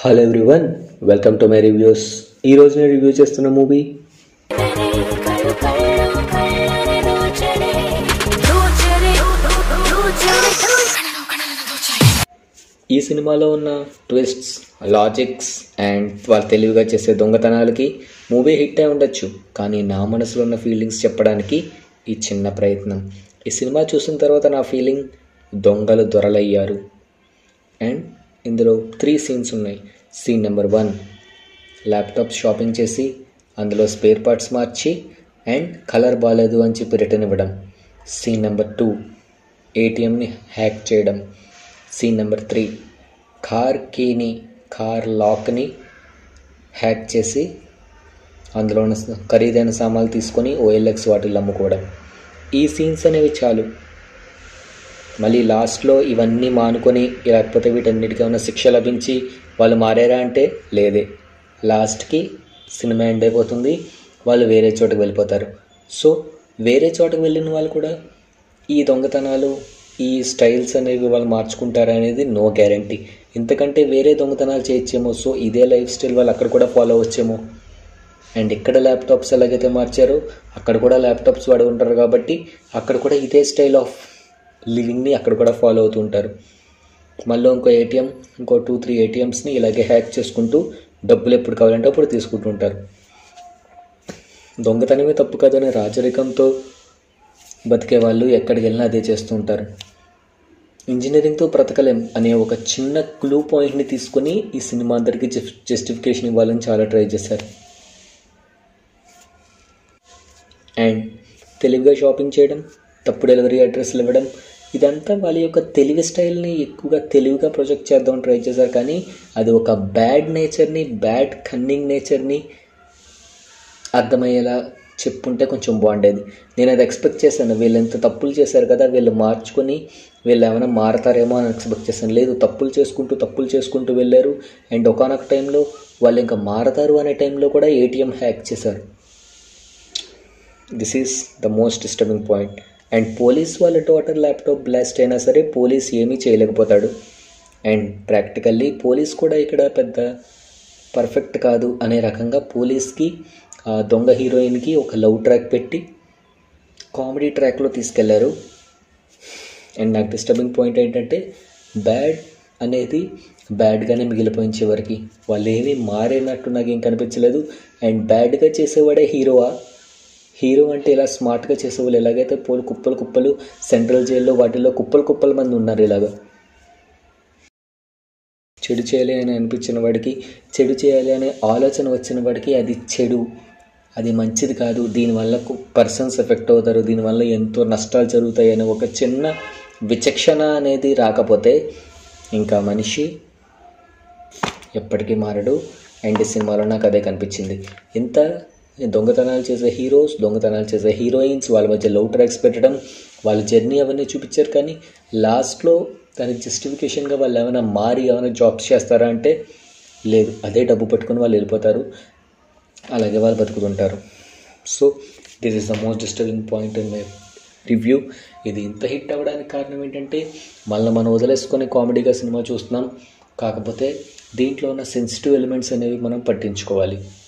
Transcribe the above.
hello everyone welcome to my reviews ఈ రోజు నేను రివ్యూ చేస్తున్న మూవీ కళ్ళు కళ్ళు కళ్ళని దోచడే దోచడే దోచడే కళ్ళను కళ్ళను దోచడే ఈ సినిమాలో ఉన్న ట్విస్ట్స్ లాజిక్స్ అండ్ వాళ్ళు తెలివిగా చేసే దొంగతనాలకి మూవీ హిట్ అయి ఉండొచ్చు కానీ నా మనసులో ఉన్న ఫీలింగ్స్ చెప్పడానికి ఈ చిన్న ప్రయత్నం ఈ సినిమా చూసిన తర్వాత నా ఫీలింగ్ దొంగలు దొరలయ్యారు అండ్ ఇందులో త్రీ సీన్స్ ఉన్నాయి scene number one laptop shopping చేసి అందులో స్పేర్ పార్ట్స్ మార్చి అండ్ కలర్ బాగాలేదు అని చెప్పి రిటర్న్ ఇవ్వడం సీన్ నెంబర్ టూ ఏటీఎంని హ్యాక్ చేయడం సీన్ నెంబర్ త్రీ కార్ కీని కార్ లాక్ని హ్యాక్ చేసి అందులో ఉన్న స- ఖరీదైన సామాన్లు తీసుకొని ఓఎల్ఎక్స్ వాటిల్లో అమ్ముకోవడం ఈ సీన్స్ అనేవి చాలు మళ్ళీ లాస్ట్లో ఇవన్నీ మానుకొని లేకపోతే వీటన్నిటికీ ఏమైనా శిక్ష లభించి వాళ్ళు మారారా అంటే లేదే లాస్ట్కి సినిమా ఎండ్ అయిపోతుంది వాళ్ళు వేరే చోటుకు వెళ్ళిపోతారు సో వేరే చోటుకు వెళ్ళిన వాళ్ళు కూడా ఈ దొంగతనాలు ఈ స్టైల్స్ అనేవి వాళ్ళు మార్చుకుంటారా అనేది నో గ్యారంటీ ఇంతకంటే వేరే దొంగతనాలు చేయొచ్చేమో సో ఇదే లైఫ్ స్టైల్ వాళ్ళు అక్కడ కూడా ఫాలో అవ్వచ్చేమో అండ్ ఇక్కడ ల్యాప్టాప్స్ ఎలాగైతే మార్చారో అక్కడ కూడా ల్యాప్టాప్స్ వాడి ఉంటారు కాబట్టి అక్కడ కూడా ఇదే స్టైల్ ఆఫ్ లివింగ్ని అక్కడ కూడా ఫాలో అవుతూ ఉంటారు మళ్ళీ ఇంకో ఏటీఎం ఇంకో టూ త్రీ ఏటీఎంస్ని ఇలాగే హ్యాక్ చేసుకుంటూ డబ్బులు ఎప్పుడు కావాలంటే అప్పుడు తీసుకుంటూ ఉంటారు దొంగతనమే తప్పు కాదని రాజరికంతో బతికే వాళ్ళు ఎక్కడికి వెళ్ళినా అదే చేస్తూ ఉంటారు ఇంజనీరింగ్తో బ్రతకలేం అనే ఒక చిన్న క్లూ పాయింట్ని తీసుకొని ఈ సినిమా అందరికీ జస్- జస్టిఫికేషన్ ఇవ్వాలని చాలా ట్రై చేశారు అండ్ తెలివిగా షాపింగ్ చేయడం తప్పు డెలివరీ అడ్రస్లు ఇవ్వడం ఇదంతా వాళ్ళ యొక్క తెలివి స్టైల్ని ఎక్కువగా తెలివిగా ప్రొజెక్ట్ చేద్దాం ట్రై చేశారు కానీ అది ఒక బ్యాడ్ నేచర్ని బ్యాడ్ కన్నింగ్ నేచర్ని అర్థమయ్యేలా చెప్పుంటే కొంచెం బాగుండేది నేను అది ఎక్స్పెక్ట్ చేశాను వీళ్ళు ఎంత తప్పులు చేశారు కదా వీళ్ళు మార్చుకొని వీళ్ళు ఏమైనా మారతారేమో అని ఎక్స్పెక్ట్ చేశాను లేదు తప్పులు చేసుకుంటూ తప్పులు చేసుకుంటూ వెళ్ళారు అండ్ ఒకనొక టైంలో వాళ్ళు ఇంకా మారతారు అనే టైంలో కూడా ఏటీఎం హ్యాక్ చేశారు this is the most disturbing point and police వాళ్ళ డాటర్ ల్యాప్టాప్ బ్లాస్ట్ అయినా సరే పోలీస్ ఏమీ చేయలేకపోతాడు అండ్ ప్రాక్టికల్లీ పోలీస్ కూడా ఇక్కడ పెద్ద పర్ఫెక్ట్ కాదు అనే రకంగా పోలీస్కి ఆ దొంగ హీరోయిన్కి ఒక లవ్ ట్రాక్ పెట్టి కామెడీ ట్రాక్లో తీసుకెళ్లారు అండ్ నాకు డిస్టర్బింగ్ పాయింట్ ఏంటంటే బ్యాడ్ అనేది బ్యాడ్గానే మిగిలిపోయిన చివరికి వాళ్ళు ఏమీ మారేనట్టు నాకు ఏం కనిపించలేదు అండ్ బ్యాడ్గా చేసేవాడే హీరోవా హీరో అంటే ఇలా స్మార్ట్గా చేసేవాళ్ళు ఎలాగైతే పోలు కుప్పలు కుప్పలు సెంట్రల్ జైల్లో వాటిల్లో కుప్పలు కుప్పల మంది ఉన్నారు ఇలాగా చెడు చేయాలి అని అనిపించిన వాడికి చెడు చేయాలి అనే ఆలోచన వచ్చిన వాడికి అది చెడు అది మంచిది కాదు దీనివల్ల పర్సన్స్ ఎఫెక్ట్ అవుతారు దీనివల్ల ఎంతో నష్టాలు జరుగుతాయి అనే ఒక చిన్న విచక్షణ అనేది రాకపోతే ఇంకా మనిషి ఎప్పటికీ మారడు అండ్ ఈ సినిమాలో నాకు అదే కనిపించింది ఇంత దొంగతనాలు చేసే హీరోస్ దొంగతనాలు చేసే హీరోయిన్స్ వాళ్ళ మధ్య లవ్ ట్రాక్స్ పెట్టడం వాళ్ళ జర్నీ అవన్నీ చూపించారు కానీ లాస్ట్లో దానికి జస్టిఫికేషన్గా వాళ్ళు ఏమైనా మారి ఏమైనా జాబ్స్ చేస్తారా అంటే లేదు అదే డబ్బు పట్టుకొని వాళ్ళు వెళ్ళిపోతారు అలాగే వాళ్ళు బతుకుతుంటారు so this is the most disturbing point in my review ఇది ఇంత హిట్ అవ్వడానికి కారణం ఏంటంటే మళ్ళీ మనం వదిలేసుకొని కామెడీగా సినిమా చూస్తున్నాం కాకపోతే దీంట్లో ఉన్న సెన్సిటివ్ ఎలిమెంట్స్ అనేవి మనం పట్టించుకోవాలి